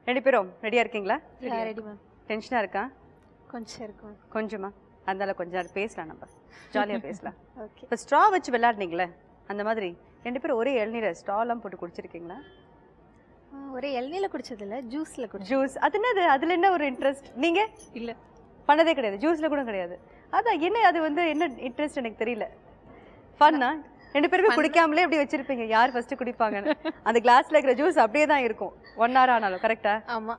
ரெண்டு பேரும் ரெடியா இருக்கீங்களா ரெடி மேம் டென்ஷனா இருக்கா கொஞ்சம் இருக்கும் கொஞ்சமா அதனால கொஞ்ச நேரம் பேசலாம் நம்ம ஜாலியா பேசலாம் ஓகே இப்போ ஸ்ட்ரா வச்சு விளையாடுனீங்களே அந்த மாதிரி ரெண்டு பேரும் ஒரே இளநீரை ஸ்ட்ராலாம் போட்டு குடிச்சிருக்கீங்களா ஒரே இளநீல குடிச்சதில்ல ஜூஸ்ல குடிச்சேன் ஜூஸ் அது என்னது அதுல என்ன ஒரு இன்ட்ரெஸ்ட் நீங்க இல்ல பண்ணதே கிடையாது ஜூஸ்ல கூட கிடையாது அதான் என்ன அது வந்து என்ன இன்ட்ரெஸ்ட் எனக்கு தெரியல ஃபன்னா ரெண்டு பேருமே குடிக்காமலே அப்படி வச்சிருப்பீங்க யார் ஃபர்ஸ்ட் குடிப்பாங்கன்னு அந்த கிளாஸ்ல இருக்கிற ஜூஸ் அப்படியே தான் இருக்கும் ஒன் ஹவர் ஆனாலும் கரெக்டா ஆமா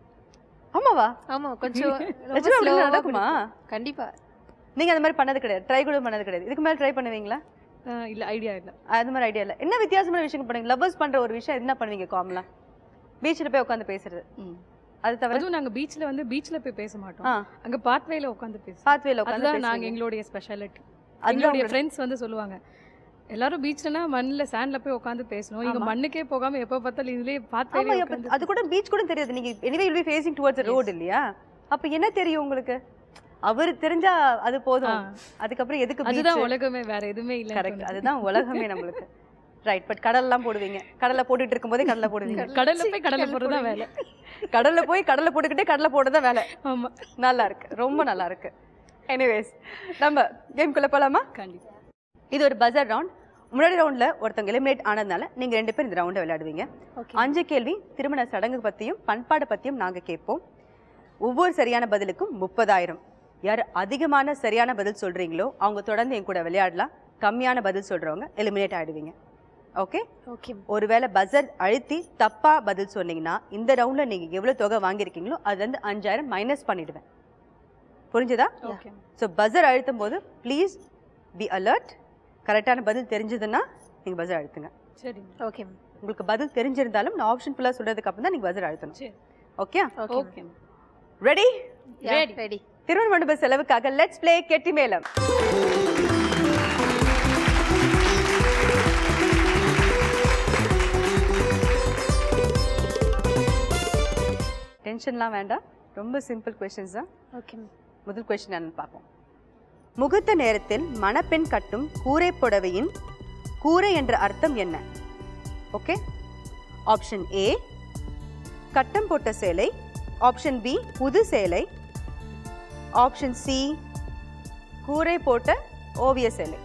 ஆமாவா ஆமா கொஞ்சம் ரொம்ப நிஜமா அப்படி slow ஆ நடக்குமா? குடிப்பேன். கண்டிப்பா நீங்க அந்த மாதிரி பண்ணது கிடையாது ட்ரை கூட பண்ணது கிடையாது இதுக்கு மேல ட்ரை பண்ணுவீங்களா இல்ல ஐடியா இல்ல அது மாதிரி ஐடியா இல்ல என்ன வித்தியாசமான விஷயம் பண்ணுவீங்க லவ்வர்ஸ் பண்ற ஒரு விஷயம் என்ன பண்ணுவீங்க காமலா பீச்ல போய் உட்காந்து பேசுறது அது தவிர அதுவும் நாங்க பீச்ல வந்து பீச்ல போய் பேச மாட்டோம் ஆ அங்க பாத்வேல உட்காந்து பேசுவோம் பாத்வேல உட்காந்து அதுதான் நாங்க எங்களுடைய ஸ்பெஷாலிட்டி அதுதான் எங்களுடைய உங்களோட- ஃப்ரெண்ட்ஸ் வந்து சொல்லுவாங்க எல்லாரும் பீச்லனா மண்ணுல சாண்ட்ல போய் உட்காந்து பேசணும் இங்க ஆமா. மண்ணுக்கே போகாம எப்ப பார்த்தாலும் இதுலயே ஆமா பாத்வேல எப்ப- அது கூட பீச் கூட தெரியாது நீங்க anyway will be facing towards road இல்லையா அப்ப என்ன தெரியும் உங்களுக்கு அவர் தெரிஞ்சா அது போதும் அதுக்கப்புறம் எதுக்கு அதுதான் beach? உலகமே வேற எதுவுமே இல்ல கரெக்ட் அதுதான் உலகமே நம்மளுக்கு ரைட் பட் கடல்லாம் போடுவீங்க கடல்ல போட்டுட்டு இருக்கும்போதே கடல்ல போடுவீங்க கடல்ல போய் கடல்ல போறதுதான் வேலை கடல்ல போய் கடல்ல போட்டுக்கிட்டே கடல்ல போடுறதா வேலை ஆமா நல்லா இருக்கு ரொம்ப நல்லா இருக்கு எனிவேஸ் நம்ம கேம்குள்ள போலாமா கண்டிப்பா இது ஒரு பஜர் ரவுண்ட் முன்னாடி ரவுண்ட்ல ஒருத்தவங்க எலிமினேட் ஆனதுனால நீங்க ரெண்டு பேரும் இந்த ரவுண்டை விளையாடுவீங்க ஓகே அஞ்சு கேள்வி திருமண சடங்கு பத்தியும் பண்பாடு பத்தியும் நாங்க கேட்போம் ஒவ்வொரு சரியான பதிலுக்கும் முப்பதாயிரம் யார் அதிகமான சரியான பதில் சொல்றீங்களோ அவங்க தொடர்ந்து என் கூட விளையாடலாம் கம்மியான பதில் சொல்றவங்க எலிமினேட் ஆயிடுவீங்க ஓகே ஓகே ஒருவேளை பஜர் அழுத்தி தப்பா பதில் சொன்னீங்கன்னா இந்த ரவுண்ட்ல நீங்க எவ்வளவு தொகை வாங்கியிருக்கீங்களோ அதுல இருந்து அஞ்சாயிரம் மைனஸ் பண்ணிடுவேன் புரிஞ்சுதா ஓகே ஸோ பஜர் அழுத்தும் போது ப்ளீஸ் பி அலர்ட் கரெக்டான பதில் தெரிஞ்சதுன்னா நீங்க பஜர் அழுத்துங்க சரி ஓகே உங்களுக்கு பதில் தெரிஞ்சிருந்தாலும் நான் ஆப்ஷன் ஃபுல்லாக சொல்றதுக்கு அப்புறம் தான் நீங்க பஜர் அழுத்தணும் சரி okay okay okay ready ready ready திருமண மண்டப செலவுக்காக லெட்ஸ் ப்ளே கெட்டி மேளம் டென்ஷன்லாம் வேண்டாம் ரொம்ப சிம்பிள் கொஸ்டின்ஸ் தான் ஓகே முதல் கொஸ்டின் என்னன்னு பார்ப்போம் முகூர்த்த நேரத்தில் மணப்பெண் கட்டும் கூரை புடவையின் கூரை என்ற அர்த்தம் என்ன ஓகே ஆப்ஷன் ஏ கட்டம் போட்ட சேலை ஆப்ஷன் பி புது சேலை ஆப்ஷன் சி கூரை போட்ட ஓவிய சேலை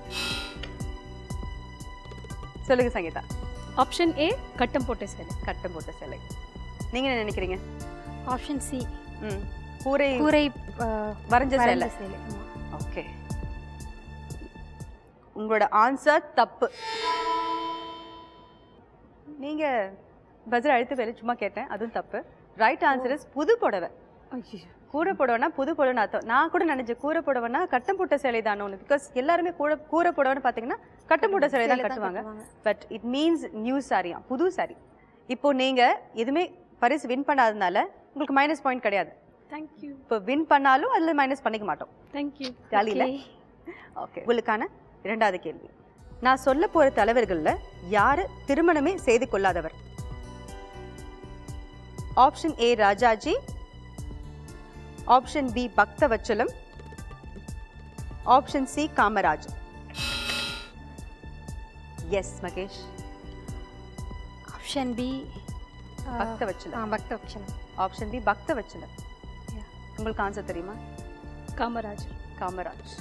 சொல்லுங்க சங்கீதா ஆப்ஷன் ஏ கட்டம் போட்ட சேலை கட்டம் போட்ட சேலை நீங்க என்ன நினைக்கிறீங்க ஆப்ஷன் சி ம் கூரை கூரை ஆ, வரைஞ்ச சேலை வரைஞ்ச சேலை ஆமா. ஓகே உங்களோட ஆன்சர் தப்பு நீங்க பஜ்ர அழுத்து வேலை சும்மா கேட்டேன் அதுவும் தப்பு ரைட் ஆன்சர் இஸ் புது புடவை ஐயோ கூரை புடவைனா புது புடவைன்னு அர்த்தம் நான் கூட நினைச்சேன் கூரை புடவைனா கட்டம் போட்ட சேலை தானே ஒன்று பிகாஸ் எல்லாருமே கூட கூரை புடவைன்னு பார்த்தீங்கன்னா கட்டம் போட்ட சேலை தான் சேலை தான் கட்டுவாங்க கட்டுவாங்க. பட் இட் மீன்ஸ் நியூ சாரியா புது சாரி இப்போ நீங்க எதுவுமே பரிசு வின் பண்ணாதனால உங்களுக்கு மைனஸ் பாயிண்ட் கிடையாது தேங்க்யூ இப்போ வின் பண்ணாலும் அதில் மைனஸ் பண்ணிக்க மாட்டோம் தேங்க்யூ ஜாலியில் Okay. ஓகே உங்களுக்கான இரண்டாவது கேள்வி நான் சொல்ல போற தலைவர்கள்ல யாரு திருமணமே செய்து கொள்ளாதவர் option A Rajaji option B Bhaktavatsalam option C Kamaraj yes Mahesh option B Bhaktavatsalam பக்த option option B Bhaktavatsalam Yeah. உங்களுக்கு ஆன்சர் தெரியுமா Kamaraj Kamaraj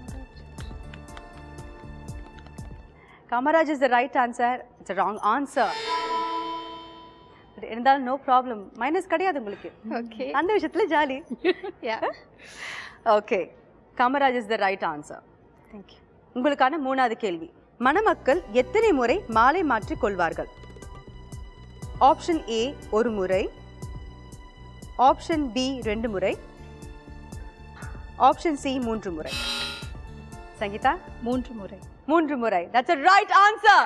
Kamaraj is the right answer it's wrong answer இருந்தாலும் நோ ப்ராப்ளம் மைனஸ் கிடையாது உங்களுக்கு ஓகே அந்த விஷயத்துல jolly yeah okay Kamaraj is the right answer thank you உங்களுக்கான மூணாவது கேள்வி மணமக்கள் எத்தனை முறை மாலை மாற்றிக் கொள்வார்கள் ஆப்ஷன் ஏ ஒரு முறை ஆப்ஷன் பி ரெண்டு முறை ஆப்ஷன் சி மூன்று முறை சங்கீதா மூன்று முறை மூன்று முறை that's a right answer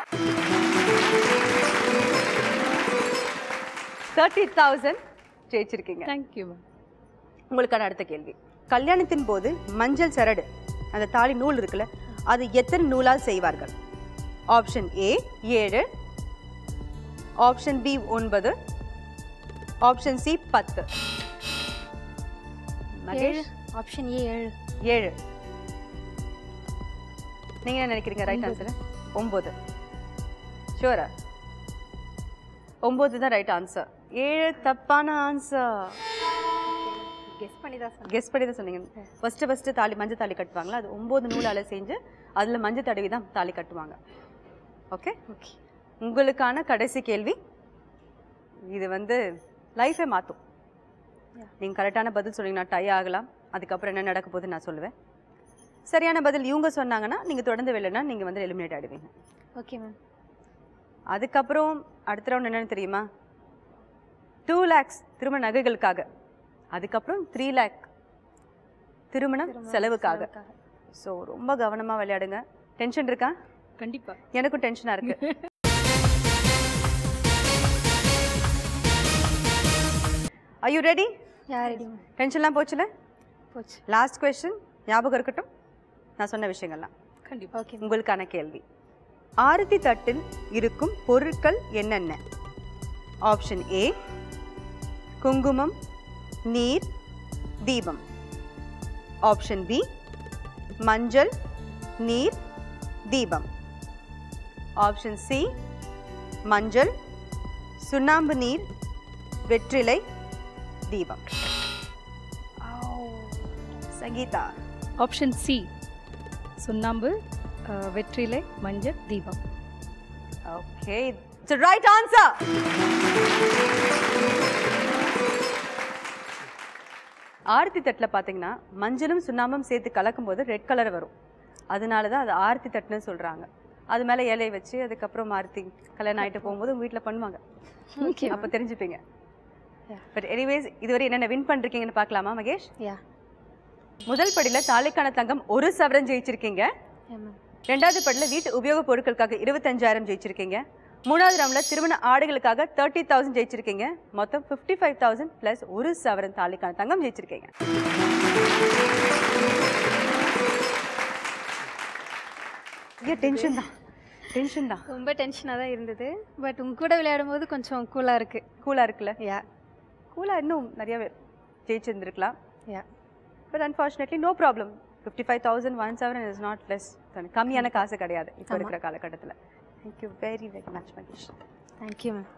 thirty thousand ஜெயிச்சிருக்கீங்க தேங்க்யூ மேம் உங்களுக்கான அடுத்த கேள்வி கல்யாணத்தின் போது மஞ்சள் சரடு அந்த தாலி நூல் இருக்குல்ல அது எத்தனை நூலால் செய்வார்கள் ஆப்ஷன் ஏ ஏழு ஆப்ஷன் பி ஒன்பது ஆப்ஷன் சி பத்து ஏழு மகேஷ் ஆப்ஷன் ஏ ஏழு ஏழு நீங்க என்ன நினைக்கிறீங்க ரைட் ஆன்சர் ஒன்பது ஷுவரா ஒன்பது தான் ரைட் ஆன்சர் ஏழு தப்பான ஆன்சர் கெஸ் பண்ணி தான் சொன்னேன் கெஸ் பண்ணி தான் சொன்னீங்க ஃபர்ஸ்ட் ஃபர்ஸ்ட் தாலி மஞ்சள் தாலி கட்டுவாங்களா அது ஒன்பது நூலால செஞ்சு அதுல மஞ்சள் தடவி தான் தாலி கட்டுவாங்க ஓகே ஓகே உங்களுக்கான கடைசி கேள்வி இது வந்து லைஃபை மாற்றும் Yeah. நீங்கள் கரெக்டான பதில் சொன்னீங்கன்னா டை ஆகலாம் அதுக்கப்புறம் என்ன நடக்க போகுதுன்னு நான் சொல்லுவேன் சரியான பதில் இவங்க சொன்னாங்கன்னா நீங்கள் தொடர்ந்து வெளிலனா நீங்கள் வந்து எலிமினேட் ஆகிடுவீங்க ஓகே மேம் அதுக்கப்புறம் அடுத்த ரவுண்ட் என்னன்னு தெரியுமா டூ லேக்ஸ் திருமண நகைகளுக்காக அதுக்கப்புறம் த்ரீ லேக் திருமணம் செலவுக்காக ஸோ ரொம்ப கவனமாக விளையாடுங்க டென்ஷன் இருக்கா கண்டிப்பா எனக்கும் டென்ஷனாக இருக்கு ஐ யூ ரெடி யார் ரெடி மேம் டென்ஷன்லாம் போச்சுல போச்சு லாஸ்ட் கொஸ்டின் ஞாபகம் இருக்கட்டும் நான் சொன்ன விஷயங்கள்லாம் கண்டிப்பா ஓகே உங்களுக்கான கேள்வி ஆரத்தி தட்டில் இருக்கும் பொருட்கள் என்னென்ன ஆப்ஷன் ஏ குங்குமம் நீர் தீபம் ஆப்ஷன் பி மஞ்சள் நீர் தீபம் ஆப்ஷன் சி மஞ்சள் சுண்ணாம்பு நீர் வெற்றிலை தீபம் சங்கீதா ஆப்ஷன் சி சுண்ணாம்பு அஹ், வெற்றிலை மஞ்சள் தீபம் ஓகே இட்ஸ் ரைட் ஆன்சர் ஆரத்தி தட்டில் பார்த்தீங்கன்னா மஞ்சளும் சுண்ணாம்பும் சேர்த்து கலக்கும் போது ரெட் கலர் வரும் அதனால தான் அது ஆரத்தி தட்டுன்னு சொல்கிறாங்க அது மேலே இலையை வச்சு அதுக்கப்புறம் ஆரத்தி கல்யாணம் ஆகிட்டு போகும்போது உங்கள் வீட்டில் பண்ணுவாங்க ஓகே அப்போ தெரிஞ்சுப்பீங்க Yeah. பட் எனிவேஸ் இதுவரை என்னென்ன வின் பண்ணிருக்கீங்கன்னு பார்க்கலாமா மகேஷ் யா முதல் படியில் தாலிக்கான தங்கம் ஒரு சவரன் ஜெயிச்சிருக்கீங்க மேம் ரெண்டாவது படியில் வீட்டு உபயோகப் பொருட்களுக்காக இருபத்தஞ்சாயிரம் ஜெயிச்சிருக்கீங்க மூணாவது ரவுண்டில் திருமண ஆடைகளுக்காக தேர்ட்டி தௌசண்ட் ஜெயிச்சிருக்கீங்க மொத்தம் ஃபிஃப்டி ஃபைவ் தௌசண்ட் ப்ளஸ் ஒரு சவரன் தாலிக்கான தங்கம் ஜெயிச்சிருக்கீங்க ஐயோ டென்ஷன் தான் டென்ஷன் தான் ரொம்ப டென்ஷனாக தான் இருந்தது பட் உங்க கூட விளையாடும் போது கொஞ்சம் கூலாக இருக்கு கூலாக இருக்குல்ல யா கூலாக இன்னும் நிறைய ஜெயிச்சிருந்துருக்கலாம் yeah but unfortunately no problem fifty five thousand one seven is not less கம்மியான காசு கிடையாது இப்போ ஆமா. இருக்கிற காலகட்டத்தில் thank you very very much Mahesh thank you ma'am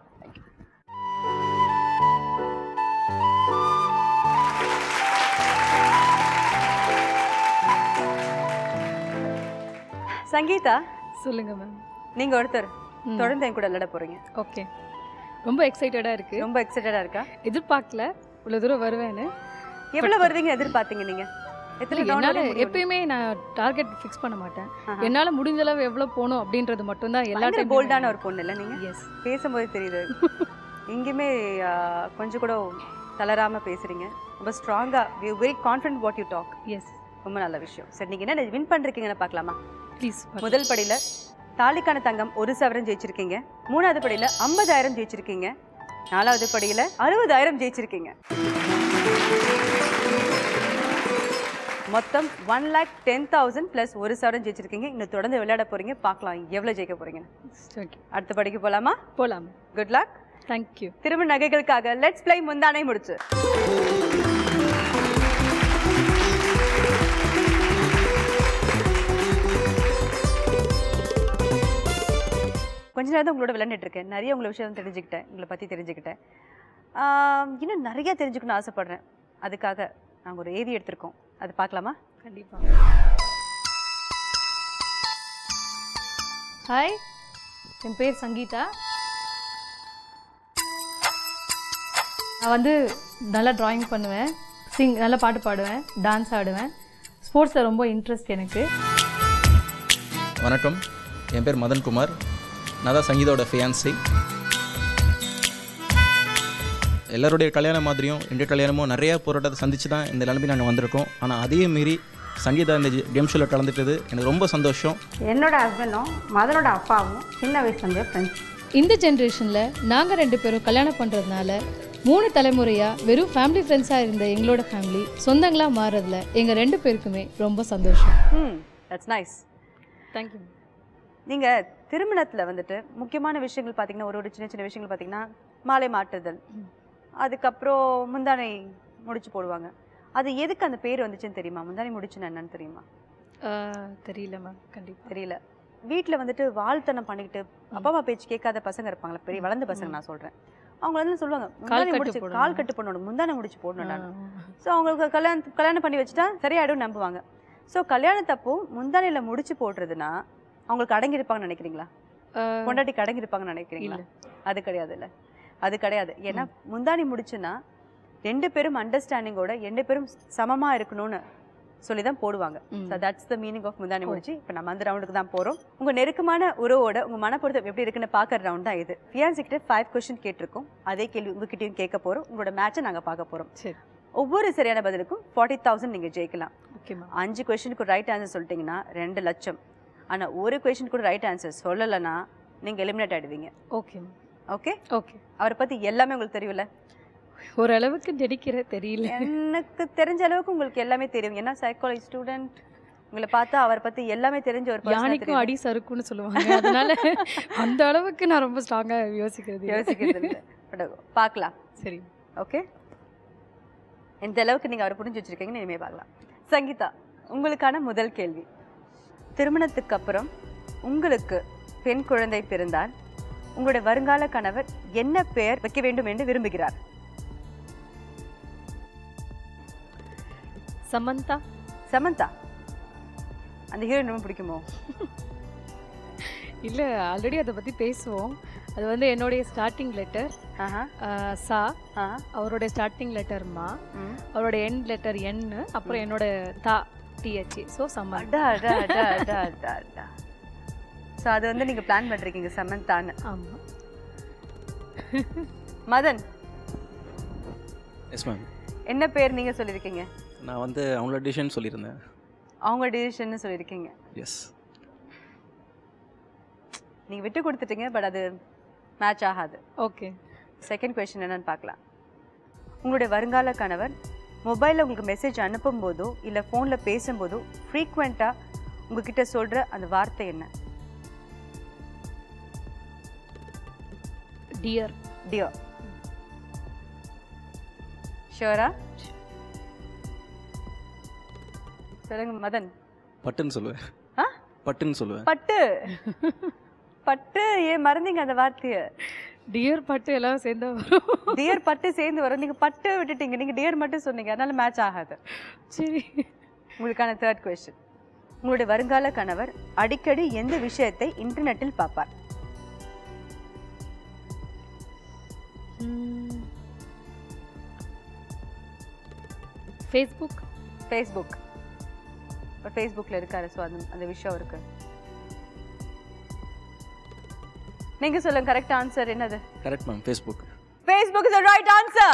Sangeetha சொல்லுங்க மேம் நீங்க ஒருத்தர் ம். தொடர்ந்து என் கூட விளையாட போறீங்க ஓகே ரொம்ப எக்ஸைட்டடா இருக்கு ரொம்ப எக்ஸைட்டடா இருக்கா எதிர்பார்க்கல இவ்வளவு தூரம் வருவேன்னு எவ்வளவு வருவீங்க எதிர்பார்த்தீங்க நீங்க எத்தனை இல்ல, round என்னால வரையும் முடியும்? எப்பயுமே நான் டார்கெட் ஃபிக்ஸ் பண்ண மாட்டேன் ஆஹா. என்னால முடிஞ்ச அளவு எவ்வளவு போகணும் அப்படின்றது மட்டும் தான் எல்லா பயங்கர டைம் போல்டான ஒரு பொண்ணு இல்ல நீங்க எஸ் பேசும்போது தெரியுது எங்கேயுமே ஆ, கொஞ்சம் கூட தளராம பேசுறீங்க ரொம்ப ஸ்ட்ராங்கா very confident what you talk yes ரொம்ப நல்ல விஷயம் சரி நீங்க என்ன வின் பண்றீங்கன்னு பார்க்கலாமா ப்ளீஸ் முதல் படியில தாலிக்கான தங்கம் ஒரு சவரன் ஜெயிச்சிருக்கீங்க மூணாவது படியில ஐம்பதாயிரம் ஜெயிச்சிருக்கீங்க நாலாவது படியில அறுபதாயிரம் ஜெயிச்சிருக்கீங்க மொத்தம் one lakh ten thousand plus ஒரு சவரன் ஜெயிச்சிருக்கீங்க இன்னும் தொடர்ந்து விளையாட போறீங்க பார்க்கலாம் எவ்வளவு ஜெயிக்க போறீங்கன்னு ஓகே அடுத்த படிக்கு போலாமா போலாம் குட் luck தேங்க்யூ திரும்ப நகைகளுக்காக லெட்ஸ் ப்ளே முந்தானை முடிச்சு கொஞ்ச நேரம் தான் உங்களோட விளையாண்டுட்டு இருக்கேன் நிறைய உங்களை விஷயம் தெரிஞ்சுக்கிட்டேன் உங்களை பற்றி தெரிஞ்சுக்கிட்டேன் ஆம், இன்னும் நிறைய தெரிஞ்சுக்கணும்னு ஆசைப்படுறேன் அதுக்காக நாங்கள் ஒரு ஏவி எடுத்திருக்கோம் அது பார்க்கலாமா கண்டிப்பா ஹாய் என் பேர் சங்கீதா நான் வந்து நல்லா டிராயிங் பண்ணுவேன் சிங் நல்லா பாட்டு பாடுவேன் டான்ஸ் ஆடுவேன் ஸ்போர்ட்ஸில் ரொம்ப இன்ட்ரெஸ்ட் எனக்கு வணக்கம் என் பேர் மதன்குமார் நான் தான் சங்கீதாவோட ஃபியான்சி எல்லாருடைய கல்யாணம் மாதிரியும் எங்கள் கல்யாணமும் நிறைய போராட்டத்தை சந்திச்சு தான் இந்த நிலைமை நாங்கள் வந்திருக்கோம் ஆனால் அதையும் மீறி சங்கீதா இந்த கேம் ஷோவில் கலந்துட்டது எனக்கு ரொம்ப சந்தோஷம் என்னோட ஹஸ்பண்டும் மதனோட அப்பாவும் சின்ன வயசுலேருந்தே ஃப்ரெண்ட்ஸ் இந்த ஜென்ரேஷனில் நாங்கள் ரெண்டு பேரும் கல்யாணம் பண்ணுறதுனால மூணு தலைமுறையாக வெறும் ஃபேமிலி ஃப்ரெண்ட்ஸாக இருந்த எங்களோட ஃபேமிலி சொந்தங்களாக மாறுறதுல எங்கள் ரெண்டு பேருக்குமே ரொம்ப சந்தோஷம் ம் தட்ஸ் நைஸ் தேங்க்யூ நீங்கள் திருமணத்தில் வந்துட்டு முக்கியமான விஷயங்கள் பார்த்தீங்கன்னா ஒரு ஒரு சின்ன சின்ன விஷயங்கள் பார்த்தீங்கன்னா மாலை மாட்டுதல் அதுக்கப்புறம் முந்தானை முடிச்சு போடுவாங்க அது எதுக்கு அந்த பேர் வந்துச்சுன்னு தெரியுமா முந்தானை முடிச்சுன்னு என்னன்னு தெரியுமா தெரியல மேம் கண்டிப்பாக தெரியல வீட்டில் வந்துட்டு வாழ்த்தனம் பண்ணிக்கிட்டு அப்பா அம்மா பேச்சு கேட்காத பசங்க இருப்பாங்களா பெரிய வளர்ந்த பசங்க நான் சொல்கிறேன் அவங்க வந்து சொல்லுவாங்க முந்தானி கட்டு முடிச்சு போடணும். கால் கட்டு பண்ணணும் முந்தானை முடிச்சு போடணும் ஸோ அவங்களுக்கு கல்யாணம் கல்யாணம் பண்ணி வச்சுட்டா சரியாயிடும் நம்புவாங்க ஸோ கல்யாணத்தப்போ முந்தானையில முடிச்சு போடுறதுன்னா அவங்களுக்கு அடங்கியிருப்பாங்கன்னு நினைக்கிறீங்களா பொண்டாட்டிக்கு அடங்கியிருப்பாங்கன்னு நினைக்கிறீங்களா அது கிடையாது இல்ல அது கிடையாது ஏன்னா முந்தானி முடிச்சுன்னா ரெண்டு பேரும் அண்டர்ஸ்டாண்டிங்கோட ரெண்டு பேரும் சமமா இருக்கணும்னு சொல்லி தான் போடுவாங்க ம். So that's the meaning of முந்தானி முடிச்சு இப்போ நம்ம அந்த ரவுண்டுக்கு தான் போறோம் உங்க நெருக்கமான உறவோட உங்க மனப்பொருத்தம் எப்படி இருக்குன்னு பார்க்குற ரவுண்ட் தான் இது ஃபியான்சி கிட்ட ஃபைவ் கொஸ்டின் கேட்டிருக்கோம் அதே கேள்வி உங்ககிட்டயும் கேட்க போறோம் உங்களோட மேட்சை நாங்க பார்க்க போறோம் சரி ஒவ்வொரு சரியான பதிலுக்கும் ஃபார்ட்டி தௌசண்ட் நீங்க ஜெயிக்கலாம் ஓகேம்மா அஞ்சு கொஸ்டினுக்கு ரைட் ஆன்சர் சொல்லிட்டீங்கன்னா ரெண்டு லட்சம் ஆனா ஒரு கொஸ்டின் கூட ரைட் ஆன்சர் சொல்லலைன்னா நீங்க எலிமினேட் ஆயிடுவீங்க ஓகேம்மா ஓகே ஓகே அவரை பத்தி எல்லாமே உங்களுக்கு தெரியும்ல ஓரளவுக்கு நடிக்கிற தெரியல எனக்கு தெரிஞ்ச அளவுக்கு உங்களுக்கு எல்லாமே தெரியும் ஏன்னா சைக்காலஜி ஸ்டூடெண்ட் உங்களை பார்த்தா அவரை பத்தி எல்லாமே தெரிஞ்ச ஒரு person ஆ யானைக்கும் தெரியும். அடி சறுக்குன்னு சொல்லுவாங்க அதனால அந்த அளவுக்கு நான் ரொம்ப ஸ்ட்ராங்கா யோசிக்கிறது இல்ல. யோசிக்கிறது இல்ல. But பார்க்கலாம் சரி ஓகே எந்த அளவுக்கு நீங்க அவரை புரிஞ்சு வச்சிருக்கீங்கன்னு இனிமே பார்க்கலாம் சங்கீதா உங்களுக்கான முதல் கேள்வி திருமணத்துக்கு அப்புறம் உங்களுக்கு பெண் குழந்தை பிறந்தால் உங்களுடைய வருங்கால கணவர் என்ன பெயர் வைக்க வேண்டும் என்று விரும்புகிறார் சமந்தா சமந்தா அந்த ஹீரோயின் ரொம்ப பிடிக்குமோ இல்ல ஆல்ரெடி அதை பத்தி பேசுவோம் அது வந்து என்னுடைய ஸ்டார்டிங் லெட்டர் ஆஹா சா ஆஹா அவருடைய ஸ்டார்டிங் லெட்டர் மா ம். அவரோட எண்ட் லெட்டர் என் அப்புறம் என்னோட தா டிஹெச் ஸோ சம்மந்தா அடா அடா அடா அடா அடா அடா ஸோ அது வந்து நீங்க பிளான் பண்றீங்க சமந்தான்னு ஆமா மதன் எஸ் மேம் என்ன பேர் நீங்க சொல்லியிருக்கீங்க நான் வந்து அவங்களோட டிசிஷன் சொல்லியிருந்தேன் அவங்க டிசிஷன் சொல்லியிருக்கீங்க எஸ் நீங்க விட்டு கொடுத்துட்டீங்க பட் அது மேட்ச் ஆகாது ஓகே செகண்ட் கொஸ்டின் என்னன்னு பார்க்கலாம் உங்களுடைய வருங்கால கணவர் மொபைலில் உங்களுக்கு மெசேஜ் அனுப்பும் போதோ இல்லை ஃபோனில் பேசும்போதோ ஃப்ரீக்வெண்ட்டாக உங்ககிட்ட சொல்கிற அந்த வார்த்தை என்ன டியர் டியோ ஷுவரா சொல்லுங்க மதன் பட்டுன்னு சொல்லுவேன் ஆ பட்டுன்னு சொல்லுவேன் பட்டு பட்டு ஏன் மறந்தீங்க அந்த வார்த்தையை டியர் பட்டு எல்லாம் சேர்ந்தா வரும் டியர் பட்டு சேர்ந்து வரும் நீங்க பட்டு விட்டுட்டீங்க நீங்க டியர் மட்டும் சொன்னீங்க அதனால மேட்ச் ஆகாது சரி உங்களுக்கான தேர்ட் கொஸ்டின் உங்களுடைய வருங்கால கணவர் அடிக்கடி எந்த விஷயத்தை இன்டர்நெட்டில் பார்ப்பார் ஃபேஸ்புக் ஃபேஸ்புக் இப்போ ஃபேஸ்புக்கில் இருக்காரு ஸோ அந்த அந்த விஷயம் இருக்கு நீங்க சொல்லுங்க கரெக்ட் ஆன்சர் என்னது correct ma'am Facebook Facebook is right answer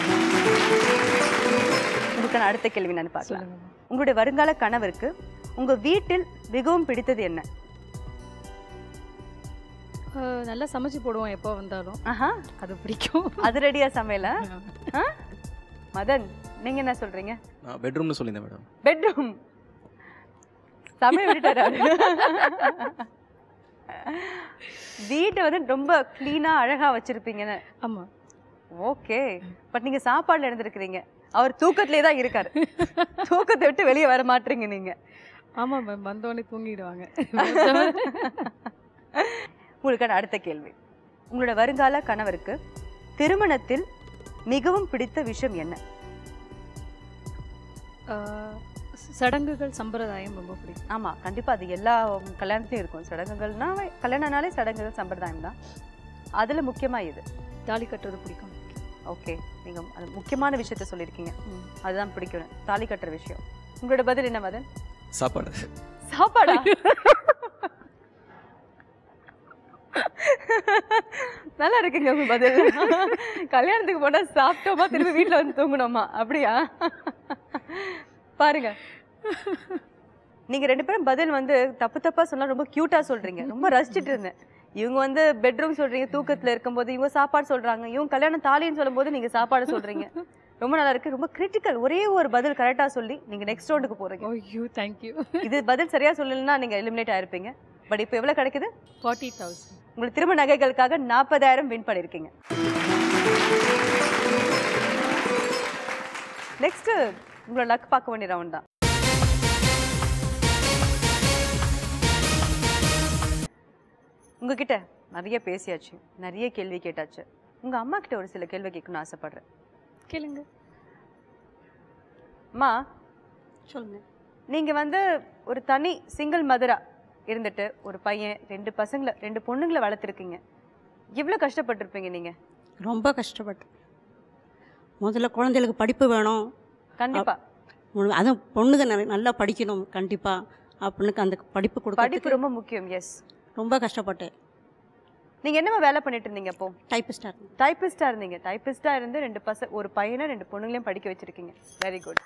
உங்களுக்கான அடுத்த கேள்வி நான் பார்க்கலாம் உங்களுடைய வருங்கால கணவருக்கு உங்க வீட்டில் மிகவும் பிடித்தது என்ன அஹ், நல்லா சமைச்சு போடுவோம் எப்போ வந்தாலும் ஆஹா அது பிடிக்கும் அதிரடியா சமையல ஆ? மதன் நீங்க என்ன சொல்றீங்க நான் பெட்ரூம்னு சொல்லியிருந்தேன் மேடம் பெட்ரூம் சமையல் விட்டுட்டாரு அவரு. வீட்டை வந்து ரொம்ப கிளீனா அழகா வச்சிருப்பீங்கன்னு ஆமா ஓகே பட் நீங்க சாப்பாடுல இருந்திருக்கிறீங்க அவர் தூக்கத்திலே தான் இருக்காரு தூக்கத்தை விட்டு வெளியே வர மாட்டீங்க நீங்க ஆமா மேம் வந்தோடனே தூங்கிடுவாங்க உங்களுக்கான அடுத்த கேள்வி உங்களோட வருங்கால கணவருக்கு திருமணத்தில் மிகவும் பிடித்த விஷயம் என்ன அஹ், சடங்குகள் சம்பிரதாயம் ரொம்ப பிடிக்கும் ஆமா கண்டிப்பா அது எல்லா கல்யாணத்துலயும் இருக்கும் சடங்குகள்னா கல்யாணம்னாலே சடங்குகள் சம்பிரதாயம் தான் அதுல முக்கியமா இது தாலி கட்டுறது பிடிக்கும் ஓகே நீங்க அது முக்கியமான விஷயத்த சொல்லியிருக்கீங்க ம். அதுதான் பிடிக்கும் தாலி கட்டுற விஷயம் உங்களோட பதில் என்ன மதன் சாப்பாடு சாப்பாடா நல்லா இருக்குங்க உங்க பதில் கல்யாணத்துக்கு போனா சாப்பிட்டோமா திரும்பி வீட்ல வந்து தூங்கணுமா அப்படியா பாருங்க நீங்க ரெண்டு பேரும் பதில் வந்து தப்பு தப்பா சொன்னா ரொம்ப கியூட்டா சொல்றீங்க ரொம்ப ரசிச்சிட்டு இருந்தேன் இவங்க வந்து பெட்ரூம் சொல்றீங்க தூக்கத்துல இருக்கும்போது இவங்க சாப்பாடு சொல்றாங்க இவங்க கல்யாணம் தாலின்னு சொல்லும்போது நீங்க சாப்பாடு சொல்றீங்க ரொம்ப நல்லா இருக்கு ரொம்ப கிரிட்டிக்கல் ஒரே ஒரு பதில் கரெக்டா சொல்லி நீங்க நெக்ஸ்ட் ரவுண்டுக்கு போறீங்க ஐயோ தேங்க்யூ இது பதில் சரியா சொல்லலைன்னா நீங்க எலிமினேட் ஆயிருப்பீங்க பட் இப்போ எவ்வளவு கிடைக்குது ஃபார்ட்டி தௌசண்ட் உங்களுக்கு திரும்ப நகைகளுக்காக நாற்பதாயிரம் வின் பண்ணியிருக்கீங்க நெக்ஸ்ட் உங்களோட லக் பார்க்க வேண்டிய ரவுண்ட் தான் உங்ககிட்ட நிறைய பேசியாச்சு நிறைய கேள்வி கேட்டாச்சு உங்க அம்மா கிட்ட ஒரு சில கேள்வி கேட்கணும்னு ஆசைப்படுறேன் கேளுங்க அம்மா சொல்லுங்க நீங்க வந்து ஒரு தனி சிங்கிள் மதரா இருந்துட்டு ஒரு பையன் ரெண்டு பசங்களை ரெண்டு பொண்ணுங்களை வளர்த்துருக்கீங்க எவ்வளவு கஷ்டப்பட்டிருப்பீங்க நீங்க ரொம்ப கஷ்டப்பட்டேன் முதல்ல குழந்தைகளுக்கு படிப்பு வேணும் கண்டிப்பா உனக்கு அதுவும் பொண்ணுங்க நிறைய- நல்லா படிக்கணும் கண்டிப்பாக அப்படின்னு அந்த படிப்பு படிப்பு கொடுக்க ரொம்ப முக்கியம் எஸ் ரொம்ப கஷ்டப்பட்டேன் நீங்க என்னமா வேலை பண்ணிட்டு இருந்தீங்க அப்போ டைப்பிஸ்டாக இருந்தேன் டைப்பிஸ்டா இருந்தீங்க டைப்பிஸ்டா இருந்து ரெண்டு பச ஒரு பையனை ரெண்டு பொண்ணுங்களையும் படிக்க வச்சிருக்கீங்க வெரி குட்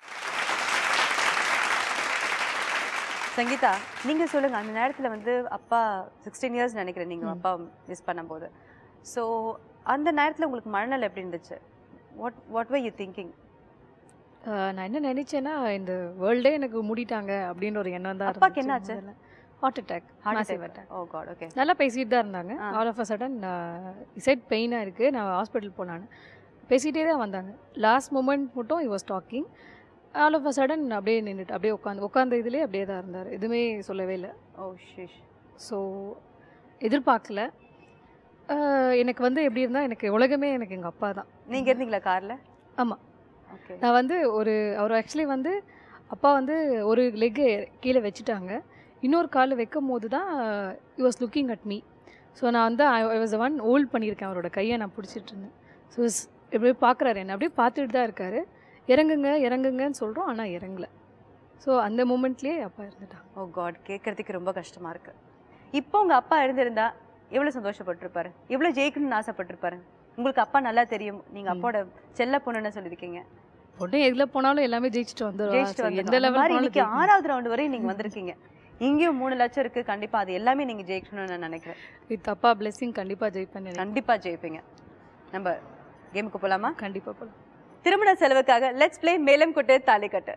சங்கீதா நீங்க சொல்லுங்க அந்த நேரத்துல வந்து அப்பா சிக்ஸ்டீன் இயர்ஸ் நினைக்கிறேன் நீங்க அப்பா மிஸ் பண்ணும்போது ஸோ அந்த நேரத்துல உங்களுக்கு மனநலம் எப்படி இருந்துச்சு what what why you thinking ஆஹ் நான் என்ன நினைச்சேன்னா இந்த வேர்ல்டே எனக்கு மூடிட்டாங்க அப்படின்ற ஒரு எண்ணம் தான் அப்பாக்கு என்னாச்சு? Heart attack heart massive attack attack oh god okay நல்லா பேசிட்டு தான் இருந்தாங்க ஆ. ஆல் ஆஃப் அ சடன் இசைட் பெயினாக இருக்குது நான் ஹாஸ்பிட்டல் போனான்னு பேசிகிட்டே தான் வந்தாங்க லாஸ்ட் மூமெண்ட் மட்டும் he was talking all of a sudden அப்படியே நின்றுட்டு அப்படியே உட்காந்து உட்காந்த இதுலேயே அப்படியே தான் இருந்தார் எதுவுமே சொல்லவே இல்லை ஓ ஷிஷ் ஸோ எதிர்பார்க்கல ஆஹ் எனக்கு வந்து எப்படி இருந்தால் எனக்கு உலகமே எனக்கு எங்கள் அப்பா தான் நீங்க இருந்தீங்களா கார்ல ஆமா. ஓகே நான் வந்து ஒரு அவர் ஆக்சுவலி வந்து அப்பா வந்து ஒரு லெக்கு கீழே வச்சுட்டாங்க இன்னொரு கால் வைக்கும் போது தான் you was looking at me so நான் வந்து ஐ வாஸ் ஒன் ஹோல்ட் பண்ணியிருக்கேன் அவரோட கையை நான் பிடிச்சிட்டு இருந்தேன் ஸோ எப்படியே பார்க்குறாரு என்ன அப்படியே பார்த்துட்டு தான் இருக்காரு இறங்குங்க இறங்குங்கன்னு சொல்கிறோம் ஆனால் இறங்கல ஸோ அந்த மூமெண்ட்லேயே அப்பா இருந்துட்டாங்க ஓ காட் கேட்கறதுக்கு ரொம்ப கஷ்டமா இருக்கு இப்போ உங்க அப்பா இருந்திருந்தா எவ்வளவு சந்தோஷப்பட்டிருப்பாரு எவ்வளவு ஜெயிக்கணும்னு ஆசைப்பட்டிருப்பாரு உங்களுக்கு அப்பா நல்லா தெரியும் நீங்க ம். அப்போட செல்ல பொண்ணுன்னு சொல்லியிருக்கீங்க பொண்ணு எதில் போனாலும் எல்லாமே ஜெயிச்சுட்டு வந்துடுவா ஜெயிச்சுட்டு So, வந்து எந்த லெவல் இன்னைக்கு ஆறாவது ரவுண்ட் வரையும் நீங்க வந்திருக்கீங்க இங்கேயும் மூணு லட்சம் இருக்கு கண்டிப்பா அது எல்லாமே நீங்க ஜெயிக்கணும்னு நான் நினைக்கிறேன் வித் அப்பா பிளெஸிங் கண்டிப்பாக ஜெயிப்பேன் நினைக்கிறேன் கண்டிப்பா ஜெயிப்பீங்க நம்ம கேமுக்கு போலாமா கண்டிப்பாக போகலாம் திருமண செலவுக்காக லெட்ஸ் ப்ளே மேலம் கொட்டு தாலி கட்டு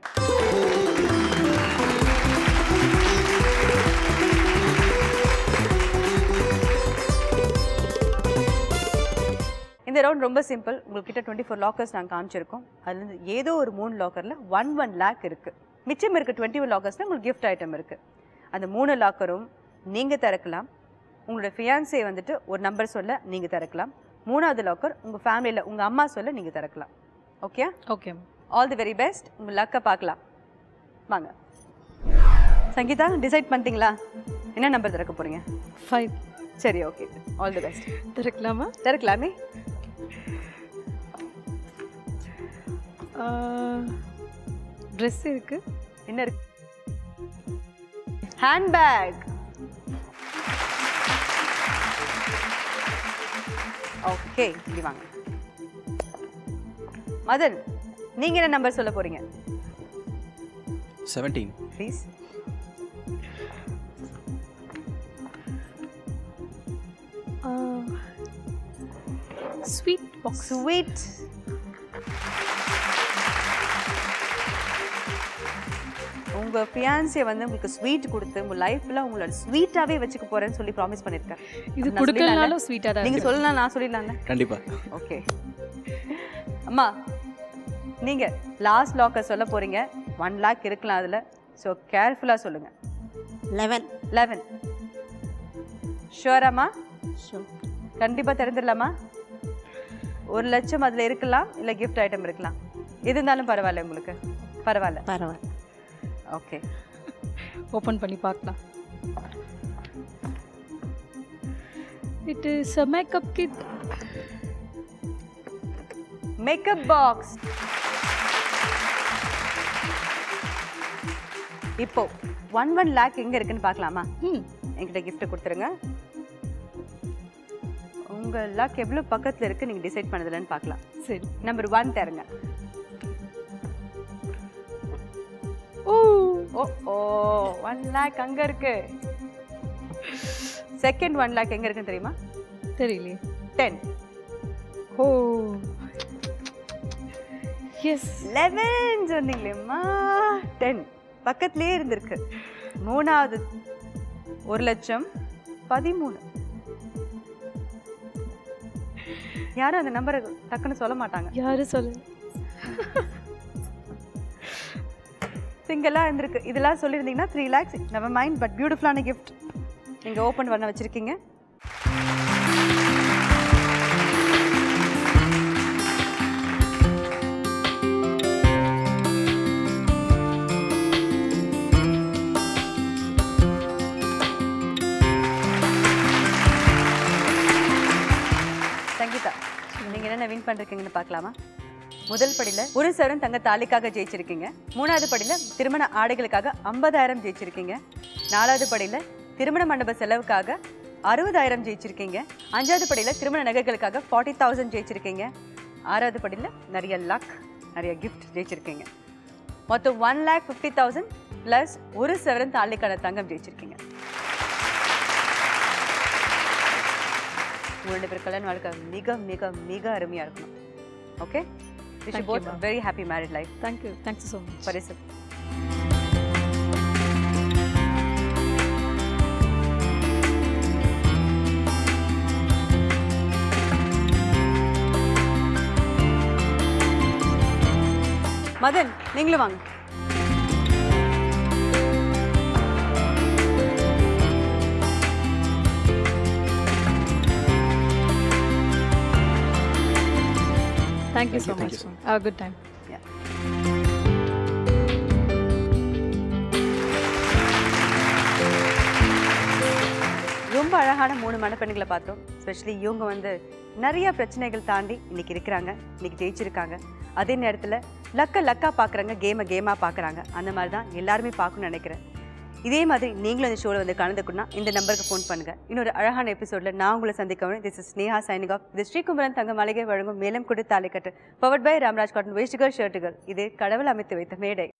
இந்த ரவுண்ட் ரொம்ப சிம்பிள் உங்ககிட்ட டுவெண்ட்டி ஃபோர் லாக்கர்ஸ் நாங்கள் காமிச்சிருக்கோம் அதுலேருந்து ஏதோ ஒரு மூணு லாக்கரில் ஒன் ஒன் லேக் இருக்குது மிச்சம் இருக்க டுவெண்ட்டி ஒன் லாக்கர்ஸில் உங்களுக்கு கிஃப்ட் ஐட்டம் இருக்குது அந்த மூணு லாக்கரும் நீங்கள் திறக்கலாம் உங்களோட ஃபியான்ஸே வந்துட்டு ஒரு நம்பர் சொல்ல நீங்கள் திறக்கலாம் மூணாவது லாக்கர் உங்கள் ஃபேமிலியில் உங்கள் அம்மா சொல்ல நீங்கள் திறக்கலாம் okay okay all the very best உங்கள் லக்கை பார்க்கலாம் வாங்க சங்கீதா டிசைட் பண்ணிட்டீங்களா என்ன நம்பர் திறக்க போகிறீங்க ஃபைவ் சரி ஓகே ஆல் தி பெஸ்ட் திறக்கலாமா திறக்கலாமே ட்ரெஸ் இருக்கு என்ன இருக்கு ஹேண்ட்பேக் ஓகே இப்படி வாங்க மதன் நீங்க என்ன நம்பர் சொல்ல போறீங்க seventeen please sweet box sweet உங்க ஃபியான்சியை வந்து உங்களுக்கு ஸ்வீட் கொடுத்து உங்க லைஃப்ல உங்களோட ஸ்வீட்டாவே வச்சுக்க போறேன்னு சொல்லி ப்ராமிஸ் பண்ணிருக்கேன் இது நான் கொடுக்கலனாலும் ஸ்வீட்டாக தான் நீங்க இருக்கு. சொல்லலாம் நான் சொல்லிடலாம்ல கண்டிப்பாக ஓகே அம்மா நீங்க லாஸ்ட் லாக்கர் சொல்ல போறீங்க ஒன் லேக் இருக்கலாம் அதுல ஸோ கேர்ஃபுல்லா சொல்லுங்க லெவன் லெவன் ஷுவராம்மா ஸோ கண்டிப்பா திறந்துடலாமா ஒரு லட்சம் அதுல இருக்கலாம் இல்ல கிஃப்ட் ஐட்டம் இருக்கலாம் எது இருந்தாலும் பரவாயில்ல உங்களுக்கு பரவாயில்ல பரவாயில்ல ஓகே ஓப்பன் பண்ணி பார்க்கலாம் it is a makeup kit makeup box இப்போ ஒன் ஒன் லேக் எங்க இருக்குன்னு பார்க்கலாமா ம் என்கிட்ட gift கொடுத்துருங்க உங்க லக் எவ்வளவு பக்கத்துல இருக்கு நீங்க டிசைட் பண்ணதுலன்னு பார்க்கலாம் சரி நம்பர் ஒன் தருங்க ஓ ஓ ஓ ஒன் லேக் அங்க இருக்கு செகண்ட் ஒன் லேக் எங்க இருக்குன்னு தெரியுமா தெரியலையே டென் ஓ எஸ் லெவன் சொன்னீங்களேம்மா டென் பக்கத்துலயே இருந்திருக்கு மூணாவது ஒரு லட்சம் பதிமூணு யாரும் அந்த நம்பரை டக்குன்னு சொல்ல மாட்டாங்க யாரு சொல்லு சிங்கிளாக இருந்திருக்கு இதெல்லாம் சொல்லியிருந்தீங்கன்னா த்ரீ லேக்ஸ் நம்ம மைண்ட் பட் பியூட்டிஃபுல்லான கிஃப்ட் நீங்கள் ஓப்பன் பண்ண வச்சுருக்கீங்க நீங்க என்னென்ன வின் பண்ணிருக்கீங்கன்னு பார்க்கலாமா முதல் படியில ஒரு சவரன் தங்க தாலிக்காக ஜெயிச்சிருக்கீங்க மூணாவது படியில திருமண ஆடைகளுக்காக ஐம்பதாயிரம் ஜெயிச்சிருக்கீங்க நாலாவது படியில திருமண மண்டப செலவுக்காக அறுபதாயிரம் ஜெயிச்சிருக்கீங்க அஞ்சாவது படியில திருமண நகைகளுக்காக ஃபார்ட்டி தௌசண்ட் ஜெயிச்சிருக்கீங்க ஆறாவது படியில நிறைய லக் நிறைய கிஃப்ட் ஜெயிச்சிருக்கீங்க மொத்தம் one lakh fifty thousand plus ஒரு சவரன் தாலிக்கான தங்கம் ஜெயிச்சிருக்கீங்க உங்க ரெண்டு பேர் கல்யாண வாழ்க்கை மிக மிக மிக அருமையா இருக்கணும் okay wish Thank you, both ma'am. Very happy married life thank you thanks so much பரிசு மதன் நீங்களும் வாங்க thank you so Thank you, much thank how good time ரொம்ப அழகான மூணு மணப்பெண்களை பார்த்தோம் ஸ்பெஷலி இவங்க வந்து நிறைய பிரச்சனைகள் தாண்டி இன்னைக்கு இருக்கிறாங்க இன்னைக்கு ஜெயிச்சிருக்காங்க அதே நேரத்தில் லக்க லக்கா பார்க்குறாங்க கேமை கேமாக பார்க்குறாங்க அந்த மாதிரி தான் எல்லாருமே பார்க்கணும்னு நினைக்கிறேன் இதே மாதிரி நீங்களும் இந்த ஷோவில் வந்து கலந்துக்கணும்னா இந்த நம்பருக்கு ஃபோன் பண்ணுங்க இன்னொரு அழகான எபிசோடில் நான் உங்களை சந்திக்கணும் this is Sneha signing off இது ஸ்ரீகுமரன் தங்க மளிகை வழங்கும் மேலும் கொடு தாலிக்கட்டு பவர்ட் பை ராம்ராஜ் காட்டன் வேஷ்டிகள் ஷர்ட்டுகள் இது கடவுள் அமைத்து வைத்த மேடை